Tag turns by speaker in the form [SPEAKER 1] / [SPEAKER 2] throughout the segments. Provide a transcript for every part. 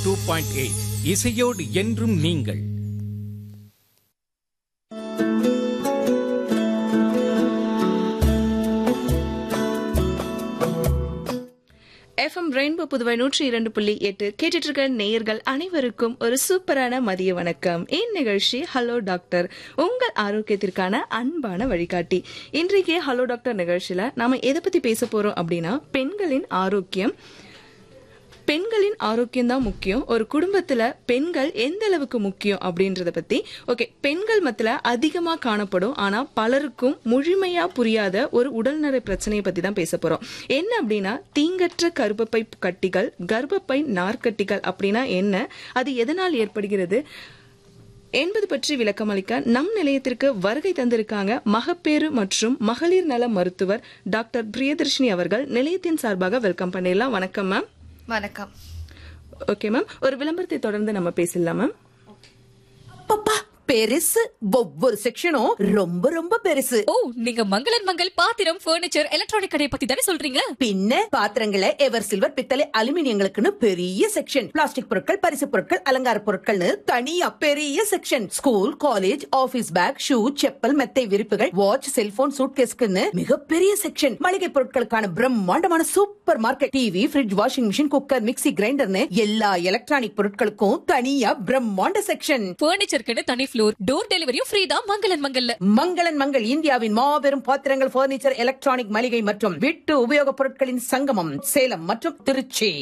[SPEAKER 1] Two point eight இசையோடு என்றும் நீங்கள்
[SPEAKER 2] எஃப்எம் ரெயின்போ புதுவை நூற்றி இரண்டு புள்ளி எட்டு கேட்டுட்டு இருக்க நேயர்கள் அனைவருக்கும் ஒரு சூப்பரான மதிய வணக்கம் இந்நிகழ்ச்சி ஹலோ டாக்டர் உங்கள் ஆரோக்கியத்திற்கான அன்பான வழிகாட்டி இன்றைக்கு ஹலோ டாக்டர் நிகழ்ச்சியில நாம எதை பத்தி பேச போறோம் அப்படின்னா பெண்களின் ஆரோக்கியம் பெண்களின் ஆரோக்கியம் தான் முக்கியம் ஒரு குடும்பத்துல பெண்கள் எந்த அளவுக்கு முக்கியம் அப்படின்றத பத்தி ஓகே பெண்கள் மத்தில அதிகமா காணப்படும் ஆனா பலருக்கும் முழுமையா புரியாத ஒரு உடல்நல பிரச்சனையை பத்தி தான் பேச போறோம் என்ன அப்படின்னா தீங்கற்ற கர்ப்பப்பை கட்டிகள் கர்ப்பப்பை நார்க்கட்டிகள் அப்படின்னா என்ன அது எதனால் ஏற்படுகிறது என்பது பற்றி விளக்கமளிக்க நம் நிலையத்திற்கு வருகை தந்திருக்காங்க மகப்பேறு மற்றும் மகளிர் நல மருத்துவர் டாக்டர் பிரியதர்ஷினி அவர்கள் நிலையத்தின் சார்பாக வெல்கம் பண்ணிடலாம் வணக்கம் மேம்
[SPEAKER 3] வணக்கம்
[SPEAKER 2] ஓகே மேம் ஒரு விளம்பரத்தை தொடர்ந்து நம்ம பேசலாம் மேம்
[SPEAKER 4] அப்பப்பா பெருசு ஒவ்வொரு செக்ஷனும் ரொம்ப ரொம்ப பெருசு
[SPEAKER 5] ஓ நீங்க மங்களன் மங்கள் பாத்திரம் பர்னிச்சர் எலக்ட்ரானிக் கடையை பத்தி தானே சொல்றீங்க
[SPEAKER 4] பின்ன பாத்திரங்களை எவர் சில்வர் பித்தளை அலுமினியங்களுக்குன்னு பெரிய செக்ஷன் பிளாஸ்டிக் பொருட்கள் பரிசு பொருட்கள் அலங்கார பொருட்கள்னு தனியா பெரிய section school college office bag shoe chappal மெத்தை விரிப்புகள் வாட்ச் செல்போன் சூட்கேஸ்க்குன்னு மிகப்பெரிய செக்ஷன் மளிகை பொருட்களுக்கான பிரம்மாண்டமான super market TV fridge washing machine cooker mixie கிரைண்டர்னு எல்லா எலக்ட்ரானிக் பொருட்களுக்கும் தனியா பிரம்மாண்ட செக்ஷன்
[SPEAKER 5] பர்னிச்சருக்குன்னு தனி ஃப்ளோர் டோர் டெலிவரியும் ஃப்ரீ தான் மங்களன் மங்கல்ல
[SPEAKER 4] மங்களன் மங்கள் இந்தியாவின் மாபெரும் பாத்திரங்கள் பர்னிச்சர் எலக்ட்ரானிக் மளிகை மற்றும் வீட்டு உபயோகப் பொருட்களின் சங்கமம் சேலம் மற்றும் திருச்சி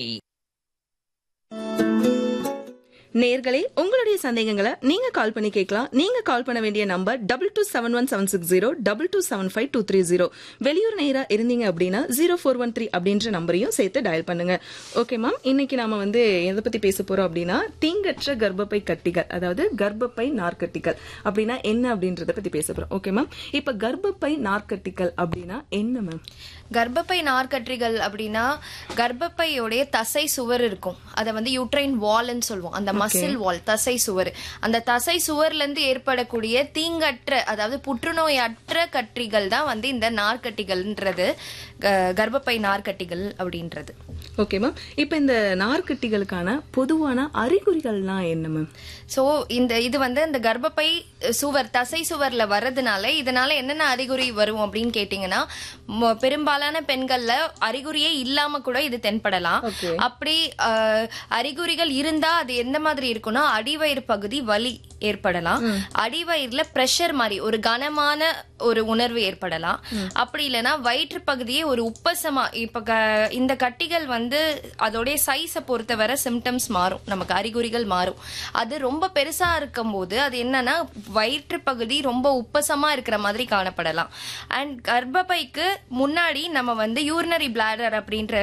[SPEAKER 2] நேர்களே உங்களுடைய சந்தேகங்களை நீங்க கால் பண்ணி கேட்கலாம் நீங்க கால் பண்ண வேண்டிய number double two seven one seven six zero double two seven five two three zero வெளியூர் நேரா இருந்தீங்க அப்படின்னா ஜீரோ ஃபோர் ஒன் த்ரீ அப்படின்ற நம்பரையும் சேர்த்து டயல் பண்ணுங்க ஓகே மேம் இன்னைக்கு நாம வந்து எதை பத்தி பேச போறோம் அப்படின்னா தீங்கற்ற கர்ப்பப்பை கட்டிகள் அதாவது கர்ப்பப்பை நார்க்கட்டிகள் அப்படின்னா என்ன அப்படின்றத பத்தி பேச போறோம் ஓகே மேம் இப்ப கர்ப்பப்பை நார்க்கட்டிகள் அப்படின்னா என்ன மேம்
[SPEAKER 3] கர்ப்பப்பை நார்க்கற்றிகள் அப்படின்னா கர்ப்பப்பையோடைய தசை சுவர் இருக்கும் அதை வந்து யூட்ரைன் வால்னு சொல்லுவோம் அந்த மசில் வால் தசை சுவர் அந்த தசை சுவர்ல இருந்து ஏற்படக்கூடிய தீங்கற்ற அதாவது புற்றுநோய் அற்ற கட்டிகள் தான் வந்து இந்த நார்க்கட்டிகள்ன்றது க- கர்ப்பப்பை நார்க்கட்டிகள் அப்படின்றது
[SPEAKER 2] ஓகே மேம் இப்ப இந்த நார்க்கட்டிகளுக்கான பொதுவான அறிகுறிகள்லாம் என்ன மேம்
[SPEAKER 3] சோ இந்த இது வந்து இந்த கர்ப்பப்பை சுவர் தசை சுவர்ல வர்றதுனால இதனால என்னென்ன அறிகுறி வரும் அப்படின்னு கேட்டீங்கன்னா ம- பெரும்பாலான பெண்கள்ல அறிகுறியே இல்லாம கூட இது தென்படலாம்
[SPEAKER 2] Okay.
[SPEAKER 3] அப்படி அஹ், அறிகுறிகள் இருந்தா அது எந்த மாதிரி இருக்கும்னா அடிவயிறு பகுதி வலி ஏற்படலாம் அடிவயிறுல பிரஷர் மாதிரி ஒரு கனமான ஒரு உணர்வு ஏற்படலாம் அப்படி இல்லைன்னா வயிற்று பகுதியே ஒரு உப்பசமா இப்ப க- இந்த கட்டிகள் வந்து அதோடைய சைஸை பொறுத்தவரை சிம்டம்ஸ் மாறும் நமக்கு அறிகுறிகள் மாறும் அது ரொம்ப பெருசா இருக்கும்போது அது என்னன்னா வயிற்று பகுதி ரொம்ப உப்பசமா இருக்கிற மாதிரி காணப்படலாம் அண்ட் கர்ப்பப்பைக்கு முன்னாடி நம்ம வந்து யூரினரி பிளாடர் அப்படின்ற